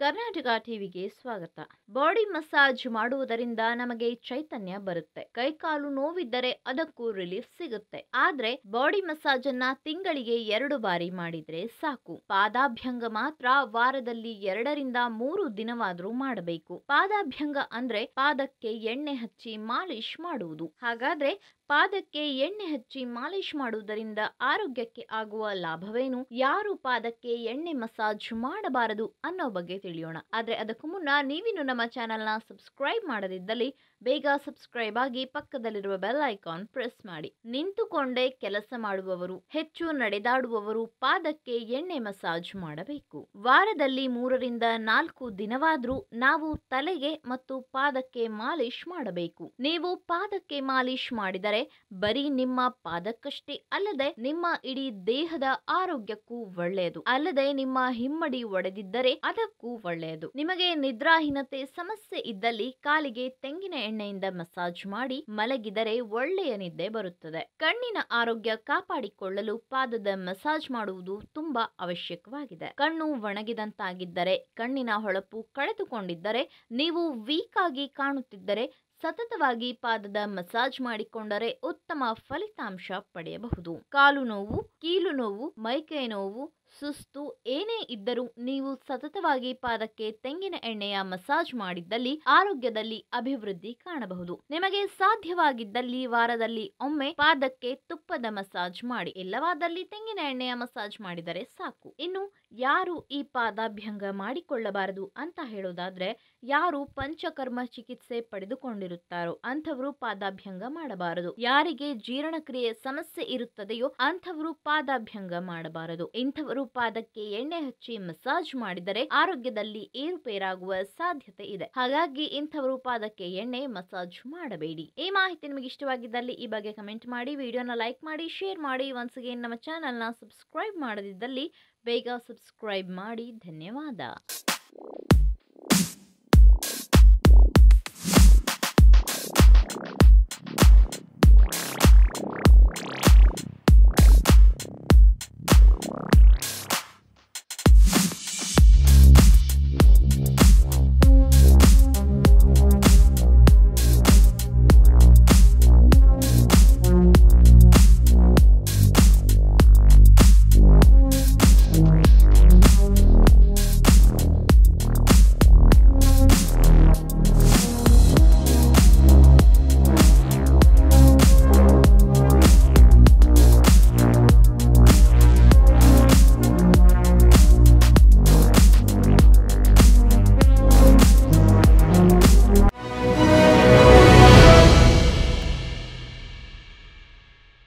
ಕರ್ನಾಟಕ ಟಿವಿಗೆ ಸ್ವಾಗತ body massage ಮಾಡುವುದರಿಂದ ನಮಗೆ ಚೈತನ್ಯ ಬರುತ್ತೆ ಕೈಕಾಲು ನೋವಿದ್ದರೆ ಅದಕ್ಕೂ ರಿಲೀಫ್ ಸಿಗುತ್ತೆ ಆದ್ರೆ ಬಾಡಿ ಮಸಾಜ್ ಅನ್ನ ತಿಂಗಳಿಗೆ ಎರಡು ಬಾರಿ ಮಾಡಿದ್ರೆ ಸಾಕು ಪಾದಾಭ್ಯಂಗ ಮಾತ್ರ ವಾರದಲ್ಲಿ ಎರಡರಿಂದ ಮೂರು ದಿನವಾದ್ರೂ ಮಾಡಬೇಕು ಪಾದಾಭ್ಯಂಗ ಅಂದ್ರೆ ಪಾದಕ್ಕೆ ಎಣ್ಣೆ ಹಚ್ಚಿ ಮಾಲಿಶ್ ಮಾಡುವುದು ಹಾಗಾದ್ರೆ ಪಾದಕ್ಕೆ ಎಣ್ಣೆ ಹಚ್ಚಿ ಮಾಲಿಶ್ ಮಾಡುವುದರಿಂದ ಆರೋಗ್ಯಕ್ಕೆ ಆಗುವ ಲಾಭವೇನು ಯಾರು ಪಾದಕ್ಕೆ ಎಣ್ಣೆ ಮಸಾಜ್ ಮಾಡಬಾರದು ಅನ್ನೋ ಬಗ್ಗೆ ತಿಳಿಯೋಣ ಆದ್ರೆ ಅದಕ್ಕೂ ಮುನ್ನ ನೀವಿನ್ನು ನಮ್ಮ ಚಾನೆಲ್ನ ಸಬ್ಸ್ಕ್ರೈಬ್ ಮಾಡದಿದ್ದಲ್ಲಿ ಬೇಗ ಸಬ್ಸ್ಕ್ರೈಬ್ ಆಗಿ ಪಕ್ಕದಲ್ಲಿರುವ ಬೆಲ್ ಐಕಾನ್ ಪ್ರೆಸ್ ಮಾಡಿ ನಿಂತುಕೊಂಡೇ ಕೆಲಸ ಮಾಡುವವರು ಹೆಚ್ಚು ನಡೆದಾಡುವವರು ಪಾದಕ್ಕೆ ಎಣ್ಣೆ ಮಸಾಜ್ ಮಾಡಬೇಕು ವಾರದಲ್ಲಿ ಮೂರರಿಂದ ನಾಲ್ಕು ದಿನವಾದ್ರೂ ನಾವು ತಲೆಗೆ ಮತ್ತು ಪಾದಕ್ಕೆ ಮಾಲಿಶ್ ಮಾಡಬೇಕು ನೀವು ಪಾದಕ್ಕೆ ಮಾಲಿಶ್ ಮಾಡಿದರೆ ಬರೀ ನಿಮ್ಮ ಪಾದಕ್ಕಷ್ಟೇ ಅಲ್ಲದೆ ನಿಮ್ಮ ಇಡೀ ದೇಹದ ಆರೋಗ್ಯಕ್ಕೂ ಒಳ್ಳೆಯದು ಅಲ್ಲದೆ ನಿಮ್ಮ ಹಿಮ್ಮಡಿ ಒಡೆದಿದ್ದರೆ ಅದಕ್ಕೂ ಒಳ್ಳೆಯದು ನಿಮಗೆ ನಿದ್ರಾಹೀನತೆ ಸಮಸ್ಯೆ ಇದ್ದಲ್ಲಿ ಕಾಲಿಗೆ ತೆಂಗಿನ ಎಣ್ಣೆಯಿಂದ ಮಸಾಜ್ ಮಾಡಿ ಮಲಗಿದರೆ ಒಳ್ಳೆಯ ನಿದ್ದೆ ಬರುತ್ತದೆ ಕಣ್ಣಿನ ಆರೋಗ್ಯ ಕಾಪಾಡಿಕೊಳ್ಳಲು ಪಾದದ ಮಸಾಜ್ ಮಾಡುವುದು ತುಂಬಾ ಅವಶ್ಯಕವಾಗಿದೆ ಕಣ್ಣು ಒಣಗಿದಂತಾಗಿದ್ದರೆ ಕಣ್ಣಿನ ಹೊಳಪು ಕಳೆದುಕೊಂಡಿದ್ದರೆ ನೀವು ವೀಕ್ ಆಗಿ ಕಾಣುತ್ತಿದ್ದರೆ ಸತತವಾಗಿ ಪಾದದ ಮಸಾಜ್ ಮಾಡಿಕೊಂಡರೆ ಉತ್ತಮ ಫಲಿತಾಂಶ ಪಡೆಯಬಹುದು ಕಾಲು ನೋವು ಕೀಲು ನೋವು ಮೈಕೈ ನೋವು ಸುಸ್ತು ಏನೇ ಇದ್ದರೂ ನೀವು ಸತತವಾಗಿ ಪಾದಕ್ಕೆ ತೆಂಗಿನ ಎಣ್ಣೆಯ ಮಸಾಜ್ ಮಾಡಿದ್ದಲ್ಲಿ ಆರೋಗ್ಯದಲ್ಲಿ ಅಭಿವೃದ್ಧಿ ಕಾಣಬಹುದು ನಿಮಗೆ ಸಾಧ್ಯವಾಗಿದ್ದಲ್ಲಿ ವಾರದಲ್ಲಿ ಒಮ್ಮೆ ಪಾದಕ್ಕೆ ತುಪ್ಪದ ಮಸಾಜ್ ಮಾಡಿ ಇಲ್ಲವಾದಲ್ಲಿ ತೆಂಗಿನ ಎಣ್ಣೆಯ ಮಸಾಜ್ ಮಾಡಿದರೆ ಸಾಕು ಇನ್ನು ಯಾರು ಈ ಪಾದಾಭ್ಯಂಗ ಮಾಡಿಕೊಳ್ಳಬಾರದು ಅಂತ ಹೇಳೋದಾದ್ರೆ ಯಾರು ಪಂಚಕರ್ಮ ಚಿಕಿತ್ಸೆ ಪಡೆದುಕೊಂಡಿರುತ್ತಾರೋ ಅಂಥವರು ಪಾದಾಭ್ಯಂಗ ಮಾಡಬಾರದು ಯಾರಿಗೆ ಜೀರ್ಣಕ್ರಿಯೆ ಸಮಸ್ಯೆ ಇರುತ್ತದೆಯೋ ಅಂಥವರು ಪಾದಾಭ್ಯಂಗ ಮಾಡಬಾರದು ಇಂಥವರು ಪಾದಕ್ಕೆ ಎಣ್ಣೆ ಹಚ್ಚಿ ಮಸಾಜ್ ಮಾಡಿದರೆ ಆರೋಗ್ಯದಲ್ಲಿ ಏರುಪೇರಾಗುವ ಸಾಧ್ಯತೆ ಇದೆ ಹಾಗಾಗಿ ಇಂಥವರು ಪಾದಕ್ಕೆ ಎಣ್ಣೆ ಮಸಾಜ್ ಮಾಡಬೇಡಿ ಈ ಮಾಹಿತಿ ನಿಮಗೆ ಇಷ್ಟವಾಗಿದ್ದಲ್ಲಿ ಈ ಬಗ್ಗೆ ಕಮೆಂಟ್ ಮಾಡಿ ವಿಡಿಯೋನ ಲೈಕ್ ಮಾಡಿ ಶೇರ್ ಮಾಡಿ ಒನ್ಸ್ ಅಗೇನ್ ನಮ್ಮ ಚಾನಲ್ನ ಸಬ್ಸ್ಕ್ರೈಬ್ ಮಾಡದಿದ್ದಲ್ಲಿ ಬೇಗ ಸಬ್ಸ್ಕ್ರೈಬ್ ಮಾಡಿ ಧನ್ಯವಾದ